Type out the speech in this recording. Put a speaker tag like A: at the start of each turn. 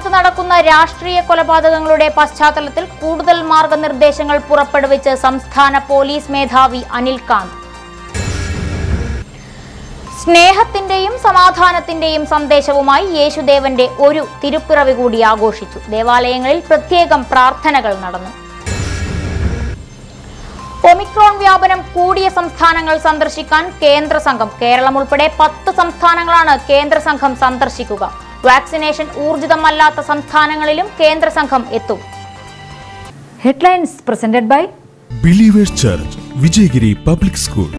A: സംസ്ഥാനത്ത് നടക്കുന്ന രാഷ്ട്രീയ കൊലപാതകങ്ങളുടെ പശ്ചാത്തലത്തിൽ കൂടുതൽ മാർഗനിർദ്ദേശങ്ങൾ പുറപ്പെടുവിച്ച് സംസ്ഥാന പോലീസ് മേധാവി അനിൽ കാന്ത് സ്നേഹത്തിന്റെയും സമാധാനത്തിന്റെയും സന്ദേശവുമായി യേശുദേവന്റെ ഒരു തിരുപ്പിറവി കൂടി ആഘോഷിച്ചു ദേവാലയങ്ങളിൽ പ്രത്യേകം പ്രാർത്ഥനകൾ നടന്നു ഒമിക്രോൺ വ്യാപനം കൂടിയ സംസ്ഥാനങ്ങൾ സന്ദർശിക്കാൻ കേന്ദ്ര സംഘം കേരളം ഉൾപ്പെടെ പത്ത് സംസ്ഥാനങ്ങളാണ് കേന്ദ്ര സംഘം സന്ദർശിക്കുക വാക്സിനേഷൻ ഊർജിതമല്ലാത്ത സംസ്ഥാനങ്ങളിലും കേന്ദ്ര സംഘം എത്തും
B: Headlines presented by
C: Believers Church Vijayagiri public school